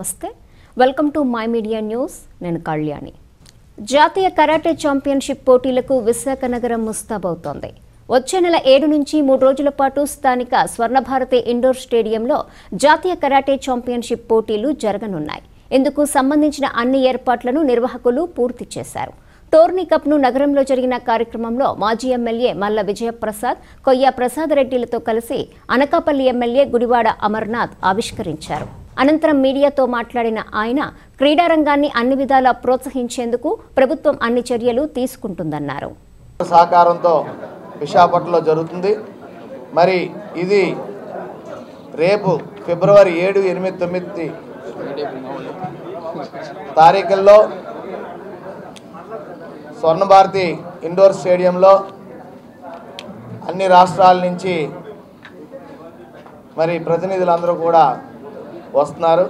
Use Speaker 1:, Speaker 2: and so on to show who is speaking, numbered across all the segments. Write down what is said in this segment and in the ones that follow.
Speaker 1: నమస్తే welcome to my media news నేను కళ్యాణి జాతీయ కరాటే ఛాంపియన్షిప్ పోటీలకు విశాఖ నగరం ముస్తాబవుతోంది వచ్చే నెల ఏడు నుంచి మూడు రోజుల పాటు స్థానిక స్వర్ణభారతి ఇండోర్ స్టేడియంలో జాతీయ కరాటే ఛాంపియన్షిప్ పోటీలు జరగనున్నాయి ఇందుకు సంబంధించిన అన్ని ఏర్పాట్లను నిర్వాహకులు పూర్తి చేశారు టోర్నీ కప్ను నగరంలో జరిగిన కార్యక్రమంలో మాజీ ఎమ్మెల్యే మల్ల విజయప్రసాద్ కొయ్య ప్రసాద్ రెడ్డిలతో కలిసి అనకాపల్లి ఎమ్మెల్యే గుడివాడ అమర్నాథ్ ఆవిష్కరించారు అనంతరం మీడియాతో మాట్లాడిన ఆయన క్రీడారంగాన్ని అన్ని విధాలా ప్రోత్సహించేందుకు ప్రభుత్వం అన్ని చర్యలు తీసుకుంటుందన్నారు
Speaker 2: సహకారంతో విశాఖపట్నంలో జరుగుతుంది మరి ఇది రేపు ఫిబ్రవరి ఏడు ఎనిమిది తొమ్మిది తారీఖుల్లో స్వర్ణభారతి ఇండోర్ స్టేడియంలో అన్ని రాష్ట్రాల నుంచి మరి ప్రతినిధులందరూ కూడా వస్తున్నారు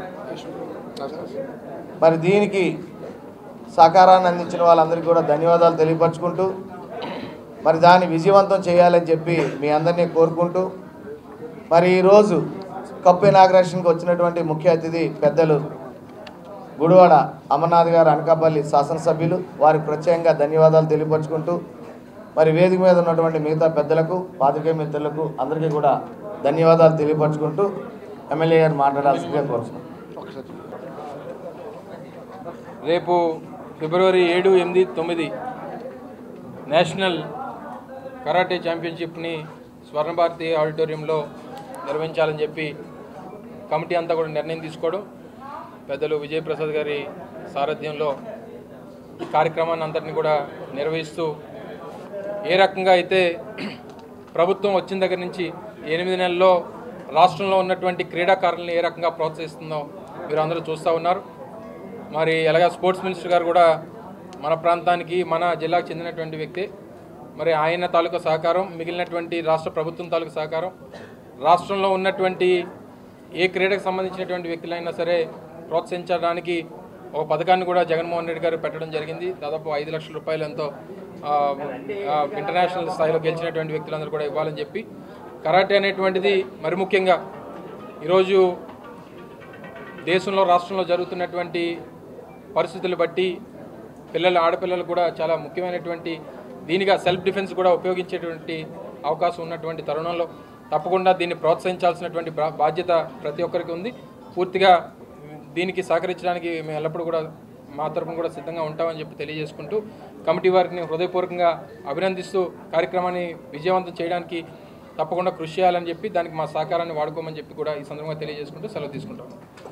Speaker 2: మరి దీనికి సహకారాన్ని అందించిన వాళ్ళందరికీ కూడా ధన్యవాదాలు తెలియపరచుకుంటూ మరి దాన్ని విజయవంతం చేయాలని చెప్పి మీ అందరినీ కోరుకుంటూ మరి ఈరోజు కప్ ఇనాగ్రేషన్కి వచ్చినటువంటి ముఖ్య అతిథి పెద్దలు గుడివాడ అమర్నాథ్ గారు అనకాపల్లి శాసనసభ్యులు వారికి ప్రత్యేకంగా ధన్యవాదాలు తెలియపరచుకుంటూ మరి వేదిక మీద ఉన్నటువంటి మిగతా పెద్దలకు పాత్రికేయ మిత్రులకు అందరికీ కూడా ధన్యవాదాలు తెలియపరచుకుంటూ ఎమ్మెల్యే గారు మాట్లాడాల్సిందిగా కోరుతున్నాం
Speaker 3: రేపు ఫిబ్రవరి ఏడు ఎనిమిది తొమ్మిది నేషనల్ కరాటే ఛాంపియన్షిప్ని స్వర్ణభారతి ఆడిటోరియంలో నిర్వహించాలని చెప్పి కమిటీ అంతా కూడా నిర్ణయం తీసుకోవడం పెద్దలు విజయప్రసాద్ గారి సారథ్యంలో ఈ కార్యక్రమాన్ని అంతటిని కూడా నిర్వహిస్తూ ఏ రకంగా అయితే ప్రభుత్వం వచ్చిన దగ్గర నుంచి ఎనిమిది నెలల్లో రాష్ట్రంలో ఉన్నటువంటి క్రీడాకారులను ఏ రకంగా ప్రోత్సహిస్తుందో మీరు అందరూ చూస్తూ ఉన్నారు మరి ఎలాగా స్పోర్ట్స్ మినిస్టర్ గారు కూడా మన ప్రాంతానికి మన జిల్లాకు చెందినటువంటి వ్యక్తి మరి ఆయన తాలూకా సహకారం మిగిలినటువంటి రాష్ట్ర ప్రభుత్వం తాలూకా సహకారం రాష్ట్రంలో ఉన్నటువంటి ఏ క్రీడకు సంబంధించినటువంటి వ్యక్తులైనా సరే ప్రోత్సహించడానికి ఒక పథకాన్ని కూడా జగన్మోహన్ రెడ్డి గారు పెట్టడం జరిగింది దాదాపు ఐదు లక్షల రూపాయలు ఎంతో ఆ, ఆ, ఇంటర్నేషనల్ స్థాయిలో గెలిచినటువంటి వ్యక్తులందరూ కూడా ఇవ్వాలని చెప్పి కరాటే అనేటువంటిది మరి ముఖ్యంగా ఈరోజు దేశంలో రాష్ట్రంలో జరుగుతున్నటువంటి పరిస్థితులు బట్టి పిల్లలు ఆడపిల్లలు కూడా చాలా ముఖ్యమైనటువంటి దీనిగా సెల్ఫ్ డిఫెన్స్ కూడా ఉపయోగించేటువంటి అవకాశం ఉన్నటువంటి తరుణంలో తప్పకుండా దీన్ని ప్రోత్సహించాల్సినటువంటి బా- బాధ్యత ప్రతి ఒక్కరికి ఉంది పూర్తిగా దీనికి సహకరించడానికి మేము ఎల్లప్పుడూ కూడా మా తరపున కూడా సిద్ధంగా ఉంటామని చెప్పి తెలియజేసుకుంటూ కమిటీ వారిని హృదయపూర్వకంగా అభినందిస్తూ కార్యక్రమాన్ని విజయవంతం చేయడానికి తప్పకుండా కృషి చేయాలని చెప్పి దానికి మా సహకారాన్ని వాడుకోమని చెప్పి కూడా ఈ సందర్భంగా తెలియజేసుకుంటూ సెలవు తీసుకుంటాం